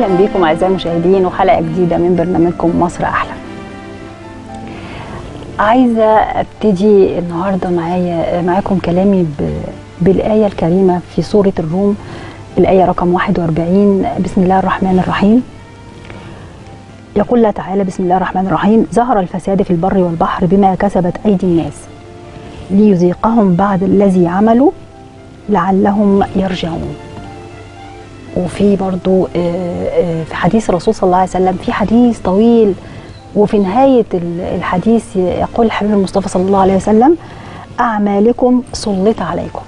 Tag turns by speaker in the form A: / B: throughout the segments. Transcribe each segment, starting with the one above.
A: بكم اعزائي المشاهدين وحلقه جديده من برنامجكم مصر احلى. عايزه ابتدي النهارده معايا معاكم كلامي بالايه الكريمه في سوره الروم الايه رقم 41 بسم الله الرحمن الرحيم. يقول الله تعالى بسم الله الرحمن الرحيم ظهر الفساد في البر والبحر بما كسبت ايدي الناس ليذيقهم بعد الذي عملوا لعلهم يرجعون. وفي برضو في حديث الرسول صلى الله عليه وسلم في حديث طويل وفي نهاية الحديث يقول الحبيب المصطفى صلى الله عليه وسلم أعمالكم سلط عليكم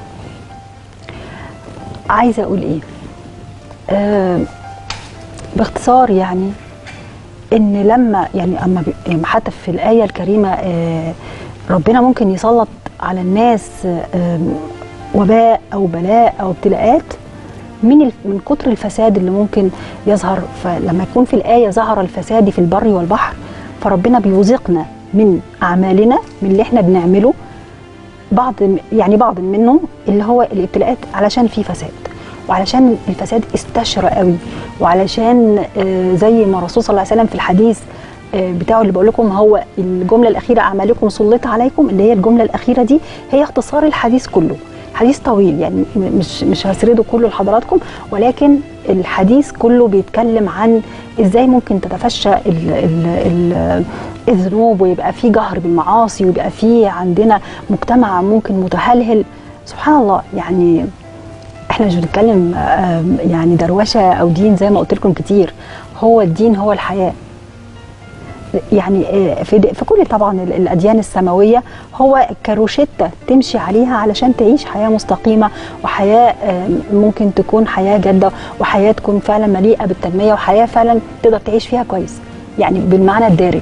A: عايزة أقول إيه آه باختصار يعني إن لما يعني أما حتى في الآية الكريمة آه ربنا ممكن يسلط على الناس آه وباء أو بلاء أو ابتلاءات من من كتر الفساد اللي ممكن يظهر فلما يكون في الآية ظهر الفساد في البر والبحر فربنا بيوزقنا من أعمالنا من اللي احنا بنعمله بعض يعني بعض منهم اللي هو الابتلاءات علشان في فساد وعلشان الفساد استشرى قوي وعلشان زي ما الرسول صلى الله عليه وسلم في الحديث بتاعه اللي بقول لكم هو الجمله الاخيره اعمالكم سلط عليكم اللي هي الجمله الاخيره دي هي اختصار الحديث كله حديث طويل يعني مش مش هسرده كله لحضراتكم ولكن الحديث كله بيتكلم عن ازاي ممكن تتفشى ال ال ال الذنوب ويبقى في جهر بالمعاصي ويبقى في عندنا مجتمع ممكن متهلهل سبحان الله يعني احنا مش بنتكلم يعني دروشه او دين زي ما قلت لكم كتير هو الدين هو الحياه يعني في في كل طبعا الاديان السماويه هو كروشته تمشي عليها علشان تعيش حياه مستقيمه وحياه ممكن تكون حياه جاده وحياه تكون فعلا مليئه بالتنميه وحياه فعلا تقدر تعيش فيها كويس يعني بالمعنى الدارج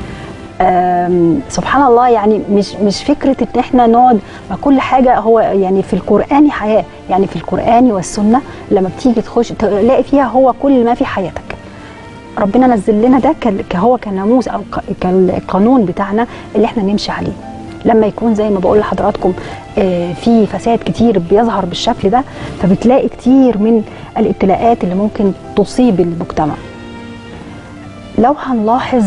A: سبحان الله يعني مش مش فكره ان احنا نقعد ما كل حاجه هو يعني في القران حياه يعني في القران والسنه لما بتيجي تخش تلاقي فيها هو كل ما في حياتك ربنا نزل لنا ده كهو كناموس او كالقانون بتاعنا اللي احنا نمشي عليه لما يكون زي ما بقول لحضراتكم في فساد كتير بيظهر بالشكل ده فبتلاقي كتير من الابتلاءات اللي ممكن تصيب المجتمع لو هنلاحظ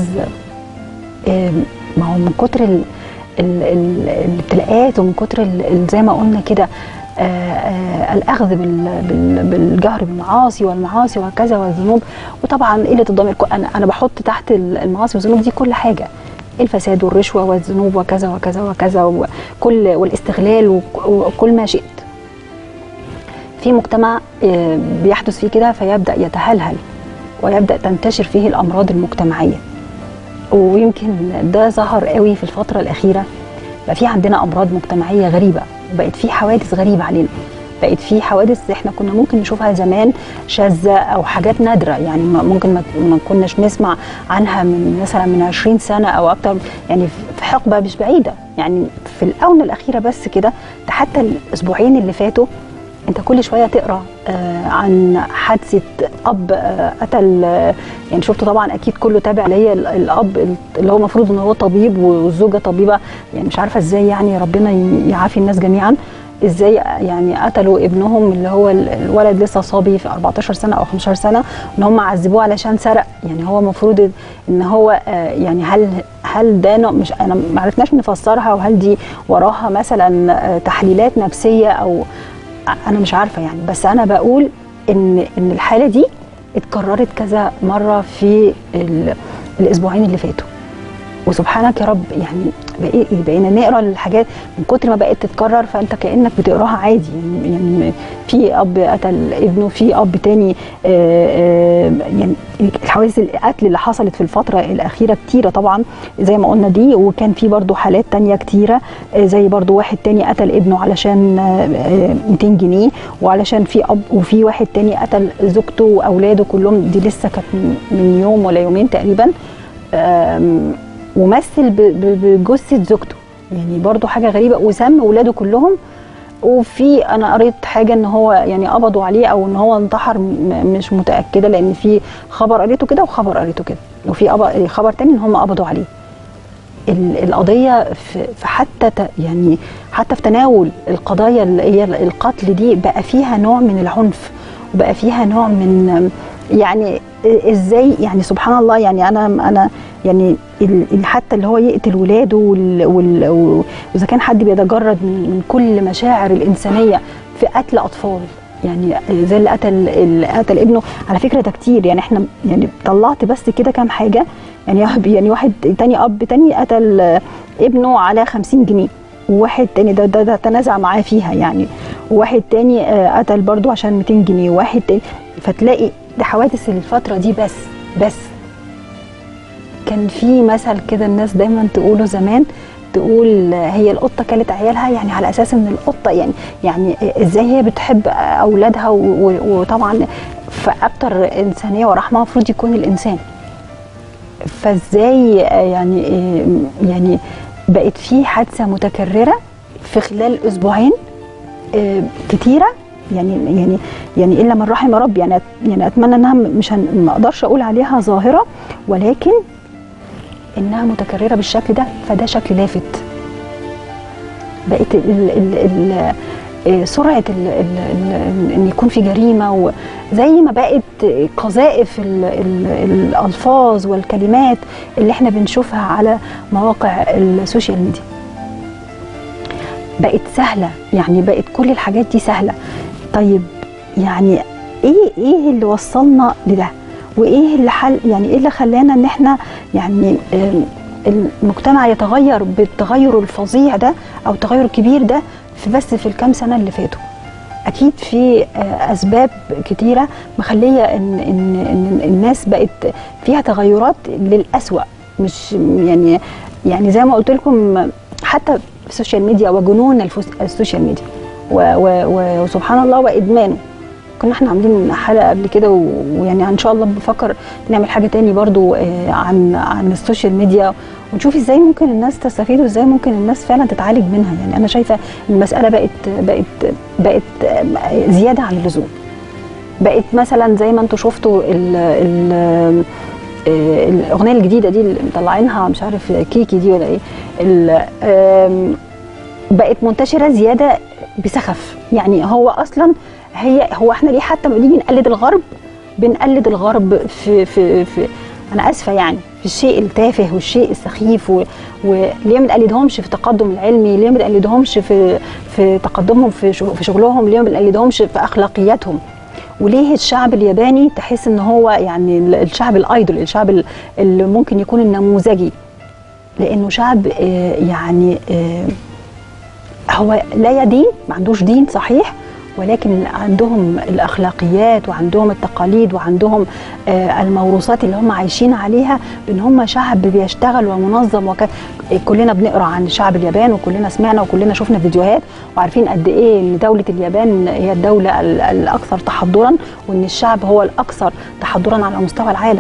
A: ما هو من كتر ال ال ال الابتلاءات ومن كتر زي ما قلنا كده الاخذ بالجهر بالمعاصي والمعاصي وكذا والذنوب وطبعا قله الضمير انا انا بحط تحت المعاصي والذنوب دي كل حاجه الفساد والرشوه والذنوب وكذا وكذا وكذا وكل والاستغلال وكل ما شئت في مجتمع بيحدث فيه كده فيبدا يتهلهل ويبدا تنتشر فيه الامراض المجتمعيه ويمكن ده ظهر قوي في الفتره الاخيره بقى في عندنا امراض مجتمعيه غريبه وبقت في حوادث غريبه علينا بقت في حوادث احنا كنا ممكن نشوفها زمان شاذه او حاجات نادره يعني ممكن ما كناش نسمع عنها من مثلا من 20 سنه او اكتر يعني في حقبه مش بعيده يعني في الاونه الاخيره بس كده حتى الاسبوعين اللي فاتوا انت كل شويه تقرا آه عن حادثه اب آه قتل آه يعني شفته طبعا اكيد كله تابع اللي هي الاب اللي هو المفروض ان هو طبيب والزوجه طبيبه يعني مش عارفه ازاي يعني ربنا يعافي الناس جميعا ازاي يعني قتلوا ابنهم اللي هو الولد لسه صبي في 14 سنه او 15 سنه ان هم عذبوه علشان سرق يعني هو المفروض ان هو يعني هل هل ده نوع مش انا ما عرفناش نفسرها وهل دي وراها مثلا تحليلات نفسيه او انا مش عارفه يعني بس انا بقول ان ان الحاله دي اتكررت كذا مره في الاسبوعين اللي فاتوا وسبحانك يا رب يعني بقينا نقرا الحاجات من كتر ما بقت تتكرر فانت كانك بتقراها عادي يعني في اب قتل ابنه في اب تاني آآ آآ يعني الحوادث القتل اللي حصلت في الفتره الاخيره كتيره طبعا زي ما قلنا دي وكان في برضو حالات تانية كتيره زي برضو واحد تاني قتل ابنه علشان 200 جنيه وعلشان في اب وفي واحد تاني قتل زوجته واولاده كلهم دي لسه كانت من يوم ولا يومين تقريبا ومثل بجثه زوجته يعني برضو حاجه غريبه وسم ولاده كلهم وفي انا قريت حاجه ان هو يعني قبضوا عليه او ان هو انتحر مش متاكده لان في خبر قريته كده وخبر قريته كده وفي خبر تاني ان هم قبضوا عليه القضيه في حتى يعني حتى في تناول القضايا اللي هي القتل دي بقى فيها نوع من العنف وبقى فيها نوع من يعني ازاي يعني سبحان الله يعني انا انا يعني ال- ال- حتى اللي هو يقتل ولاده وال- وال- و- واذا كان حد بيتجرد من من كل مشاعر الانسانيه في قتل اطفال يعني زي اللي قتل اللي قتل ابنه على فكره ده كتير يعني احنا يعني طلعت بس كده كام حاجه يعني واحد- يعني واحد تاني اب تاني قتل آه، ابنه على 50 جنيه وواحد تاني ده, ده, ده تنازع معاه فيها يعني وواحد تاني آه، قتل برضو عشان 200 جنيه وواحد تاني فتلاقي ده حوادث الفترة دي بس بس كان في مثل كده الناس دايما تقوله زمان تقول هي القطه كلت عيالها يعني على اساس ان القطه يعني يعني ازاي هي بتحب اولادها و- و- وطبعا فاكتر انسانيه ورحمه المفروض يكون الانسان فازاي يعني يعني بقت في حادثه متكرره في خلال اسبوعين آه، كتيره يعني يعني يعني الا من رحم ربي يعني أت- يعني اتمنى انها م- مش هن- ما اقدرش اقول عليها ظاهره ولكن انها متكرره بالشكل ده فده شكل لافت بقت ال ال ال آه، سرعه ال ال ال ان يكون في جريمه وزي ما بقت قذائف ال ال الالفاظ والكلمات اللي احنا بنشوفها على مواقع السوشيال ميديا بقت سهله يعني بقت كل الحاجات دي سهله طيب يعني ايه ايه اللي وصلنا لده وايه اللي حل يعني ايه اللي خلانا ان احنا يعني آم، المجتمع يتغير بالتغير الفظيع ده او التغير الكبير ده في بس في الكام سنه اللي فاتوا اكيد في آه، اسباب كتيره مخليه ان ان ان الناس بقت فيها تغيرات للاسوأ مش يعني يعني زي ما قلت لكم حتى في السوشيال ميديا وجنون الفس- السوشيال ميديا و- و- و- وسبحان الله وادمانه كنا احنا عاملين حلقه قبل كده و- ويعني ان شاء الله بفكر نعمل حاجه تاني برضو آه، عن عن السوشيال ميديا ونشوف ازاي ممكن الناس تستفيد وازاي ممكن الناس فعلا تتعالج منها يعني انا شايفه المساله بقت بقت بقت آه، زياده عن اللزوم بقت مثلا زي ما انتم شفتوا ال ال آه، الاغنيه الجديده دي اللي مطلعينها مش عارف كيكي دي ولا ايه ال- آم، بقت منتشره زياده بسخف يعني هو اصلا هي هو احنا ليه حتى لما نيجي نقلد الغرب بنقلد الغرب في في في انا اسفه يعني في الشيء التافه والشيء السخيف و- وليه ما نقلدهمش في التقدم العلمي ليه ما نقلدهمش في في تقدمهم في شغ- في شغلهم ليه ما نقلدهمش في اخلاقياتهم وليه الشعب الياباني تحس ان هو يعني ال- الشعب الايدول الشعب ال- اللي ممكن يكون النموذجي لانه شعب آه، يعني آه، هو لا يدين ما عندوش دين صحيح ولكن عندهم الاخلاقيات وعندهم التقاليد وعندهم آه، الموروثات اللي هم عايشين عليها بان هم شعب بيشتغل ومنظم وك... كلنا بنقرا عن شعب اليابان وكلنا سمعنا وكلنا شفنا فيديوهات وعارفين قد ايه ان دوله اليابان هي الدوله ال- الاكثر تحضرا وان الشعب هو الاكثر تحضرا على مستوى العالم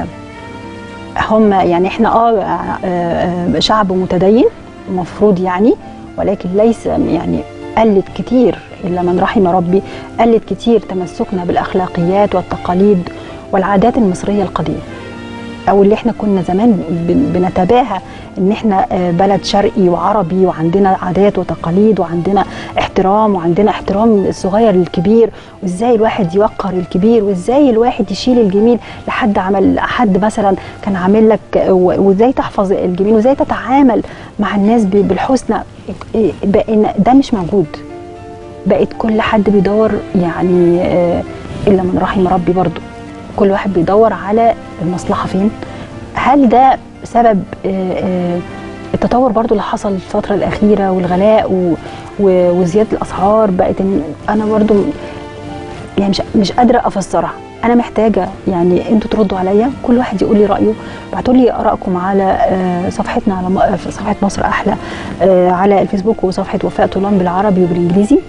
A: هم يعني احنا اه آه، آه، شعب متدين المفروض يعني ولكن ليس يعني قلت كتير الا من رحم ربي قلت كتير تمسكنا بالاخلاقيات والتقاليد والعادات المصريه القديمه او اللي احنا كنا زمان بن- بنتباهى ان احنا آه، بلد شرقي وعربي وعندنا عادات وتقاليد وعندنا احترام وعندنا احترام الصغير للكبير وازاي الواحد يوقر الكبير وازاي الواحد يشيل الجميل لحد عمل حد مثلا كان عامل لك آه، و- وازاي تحفظ الجميل وازاي تتعامل مع الناس ب- بالحسنى إيه، بقينا ده مش موجود بقت كل حد بيدور يعني آه، الا من رحم ربي برضو كل واحد بيدور على المصلحه فين هل ده سبب آه، آه، التطور برضو اللي حصل الفتره الاخيره والغلاء و- و- وزياده الاسعار بقت إن- انا برضو يعني مش مش قادره افسرها انا محتاجه يعني انتوا تردوا عليا كل واحد يقول لي رايه ابعتوا لي ارائكم على آه، صفحتنا على م- في صفحه مصر احلى آه، على الفيسبوك وصفحه وفاء طولان بالعربي وبالانجليزي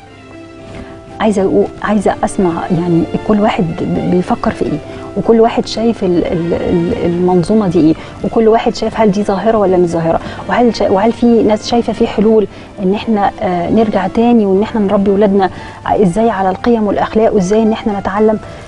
A: عايزه أقو- عايزه اسمع يعني كل واحد ب- بيفكر في ايه وكل واحد شايف ال- ال- ال- المنظومه دي ايه وكل واحد شايف هل دي ظاهره ولا مش ظاهره وهل شا وهل في ناس شايفه في حلول ان احنا آه نرجع تاني وان احنا نربي ولادنا ازاي على القيم والاخلاق وازاي ان احنا نتعلم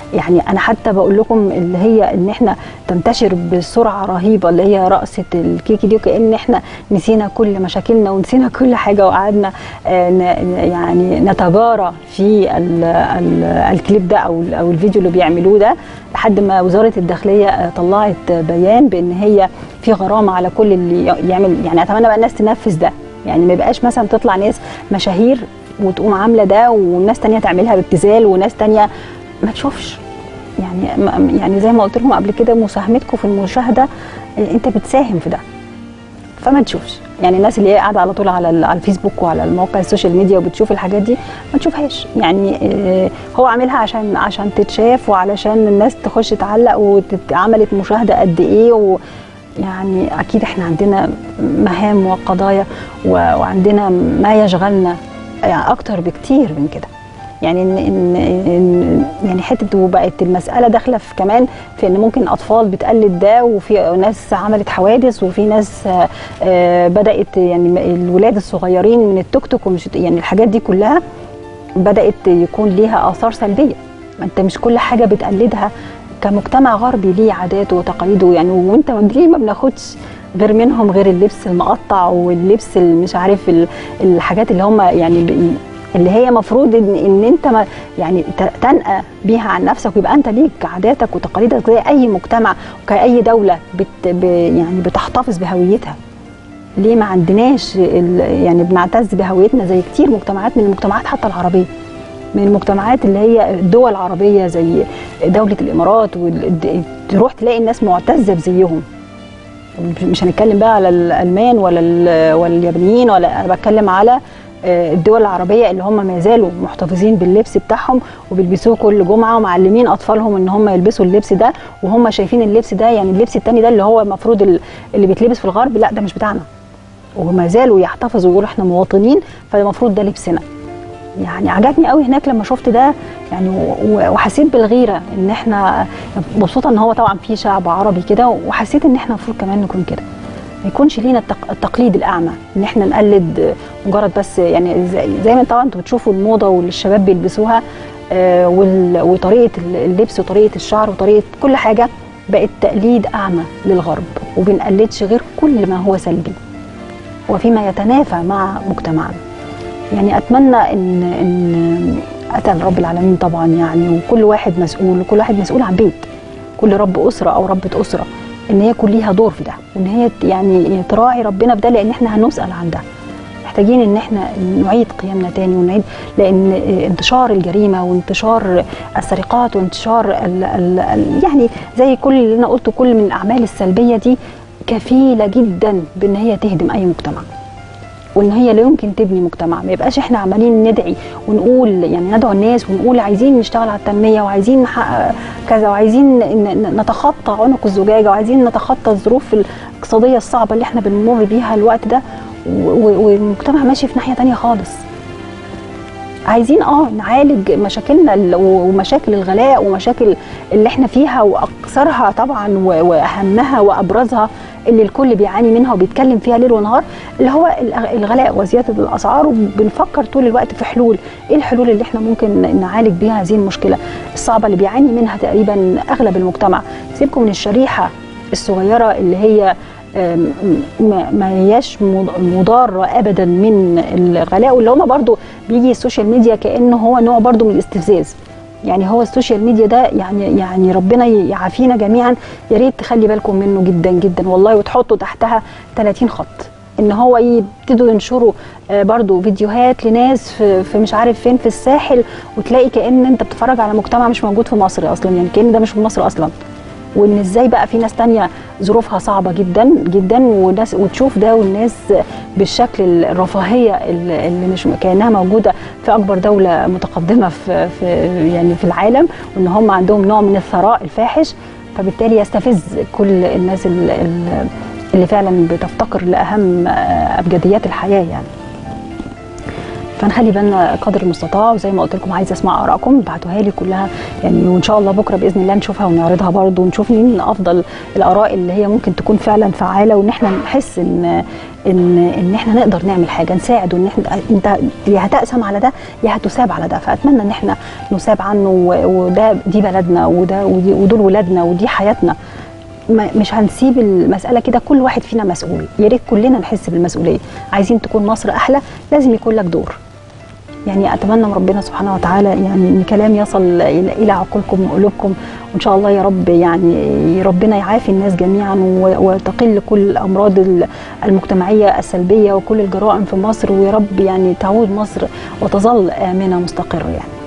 A: يعني انا حتى بقول لكم اللي هي ان احنا تنتشر بسرعه رهيبه اللي هي رقصه الكيكي دي وكان احنا نسينا كل مشاكلنا ونسينا كل حاجه وقعدنا آه، ن- يعني نتبارى في ال ال الكليب ده او ال- او الفيديو اللي بيعملوه ده لحد ما وزاره الداخليه آه، طلعت بيان بان هي في غرامه على كل اللي يعمل يعني اتمنى بقى الناس تنفذ ده يعني ما يبقاش مثلا تطلع ناس مشاهير وتقوم عامله ده وناس تانية تعملها بابتذال وناس تانية ما تشوفش يعني ما- يعني زي ما قلت لكم قبل كده مساهمتكم في المشاهده آه، انت بتساهم في ده فما تشوفش يعني الناس اللي هي قاعده على طول على ال- على الفيسبوك وعلى المواقع السوشيال ميديا وبتشوف الحاجات دي ما تشوفهاش يعني آه، هو عاملها عشان عشان تتشاف وعلشان الناس تخش تعلق وعملت مشاهده قد ايه و يعني اكيد احنا عندنا مهام وقضايا و- وعندنا ما يشغلنا يعني اكتر بكتير من كده يعني ان ان إن يعني حته وبقت المساله داخله في كمان في ان ممكن اطفال بتقلد ده وفي ناس عملت حوادث وفي ناس آه، آه، بدات يعني الولاد الصغيرين من التوك توك ومش يعني الحاجات دي كلها بدات يكون ليها اثار سلبيه ما انت مش كل حاجه بتقلدها كمجتمع غربي ليه عاداته وتقاليده يعني وانت ليه ما بناخدش غير منهم غير اللبس المقطع واللبس اللي مش عارف ال- الحاجات اللي هم يعني ب- اللي هي مفروض ان, إن انت ما يعني ت- تنقى بيها عن نفسك ويبقى انت ليك عاداتك وتقاليدك زي اي مجتمع وكاي دوله بت ب يعني بتحتفظ بهويتها ليه ما عندناش ال- يعني بنعتز بهويتنا زي كتير مجتمعات من المجتمعات حتى العربيه من المجتمعات اللي هي الدول العربيه زي دوله الامارات وال- تروح تلاقي الناس معتزه بزيهم مش هنتكلم بقى على الالمان ولا ال- ولا اليابانيين ولا انا بتكلم على آه، الدول العربيه اللي هم ما زالوا محتفظين باللبس بتاعهم وبيلبسوه كل جمعه ومعلمين اطفالهم ان هم يلبسوا اللبس ده وهم شايفين اللبس ده يعني اللبس التاني ده اللي هو المفروض ال- اللي بيتلبس في الغرب لا ده مش بتاعنا وما زالوا يحتفظوا ويقولوا احنا مواطنين فالمفروض ده لبسنا يعني عجبني قوي هناك لما شفت ده يعني و- و- وحسيت بالغيره ان احنا مبسوطه ان هو طبعا في شعب عربي كده وحسيت ان احنا المفروض كمان نكون كده ما يكونش لينا التق- التقليد الاعمى ان احنا نقلد مجرد بس يعني زي, زي ما طبعا انتوا بتشوفوا الموضه واللي الشباب بيلبسوها آه، وال- وطريقه اللبس وطريقه الشعر وطريقه كل حاجه بقت تقليد اعمى للغرب وبنقلدش غير كل ما هو سلبي وفيما يتنافى مع مجتمعنا يعني اتمنى ان ان اتى رب العالمين طبعا يعني وكل واحد مسؤول وكل واحد مسؤول عن بيت كل رب اسره او ربة اسره ان هي يكون ليها دور في ده وان هي ت- يعني تراعي ربنا في ده لان احنا هنسال عن ده محتاجين ان احنا نعيد قيامنا تاني ونعيد لان انتشار الجريمه وانتشار السرقات وانتشار ال ال ال يعني زي كل اللي انا قلته كل من الاعمال السلبيه دي كفيله جدا بان هي تهدم اي مجتمع وان هي لا يمكن تبني مجتمع ما يبقاش احنا عمالين ندعي ونقول يعني ندعو الناس ونقول عايزين نشتغل على التنميه وعايزين نحقق كذا وعايزين ن- ن- نتخطى عنق الزجاجه وعايزين نتخطى الظروف الاقتصاديه الصعبه اللي احنا بنمر بيها الوقت ده و- و- والمجتمع ماشي في ناحيه تانية خالص عايزين اه نعالج مشاكلنا ال- ومشاكل الغلاء ومشاكل اللي احنا فيها واكثرها طبعا و- واهمها وابرزها اللي الكل بيعاني منها وبيتكلم فيها ليل ونهار اللي هو الأغ- الغلاء وزياده الاسعار وبنفكر طول الوقت في حلول ايه الحلول اللي احنا ممكن نعالج بيها هذه المشكله الصعبه اللي بيعاني منها تقريبا اغلب المجتمع سيبكم من الشريحه الصغيره اللي هي آم، ما ما هياش مض- مضاره ابدا من الغلاء واللي هم برضو بيجي السوشيال ميديا كانه هو نوع برضو من الاستفزاز يعني هو السوشيال ميديا ده يعني يعني ربنا يعافينا جميعا يا ريت تخلي بالكم منه جدا جدا والله وتحطوا تحتها 30 خط ان هو يبتدوا ينشروا آه، برضو فيديوهات لناس في, في مش عارف فين في الساحل وتلاقي كان انت بتتفرج على مجتمع مش موجود في مصر اصلا يعني كان ده مش في مصر اصلا وان ازاي بقى في ناس تانية ظروفها صعبة جدا جدا وناس وتشوف ده والناس بالشكل الرفاهية اللي اللي مش كأنها موجودة في أكبر دولة متقدمة في, في يعني في العالم وإن هم عندهم نوع من الثراء الفاحش فبالتالي يستفز كل الناس ال- ال- اللي فعلا بتفتقر لأهم آه، أبجديات الحياة يعني فنخلي بالنا قدر المستطاع وزي ما قلت لكم عايزه اسمع ارائكم ابعتوها لي كلها يعني وان شاء الله بكره باذن الله نشوفها ونعرضها برضه ونشوف مين افضل الاراء اللي هي ممكن تكون فعلا فعاله وان احنا نحس ان ان ان احنا نقدر نعمل حاجه نساعد وان احنا انت يا هتقسم على ده يا هتساب على ده فاتمنى ان احنا نساب عنه و- وده دي بلدنا وده ودي- ودول ولادنا ودي حياتنا ما- مش هنسيب المساله كده كل واحد فينا مسؤول يا ريت كلنا نحس بالمسؤوليه عايزين تكون مصر احلى لازم يكون لك دور يعني اتمنى من ربنا سبحانه وتعالى يعني ان كلام يصل الى إلى عقولكم وقلوبكم وان شاء الله يا رب يعني ربنا يعافي الناس جميعا و- وتقل كل الامراض ال- المجتمعيه السلبيه وكل الجرائم في مصر ويا رب يعني تعود مصر وتظل امنه مستقره يعني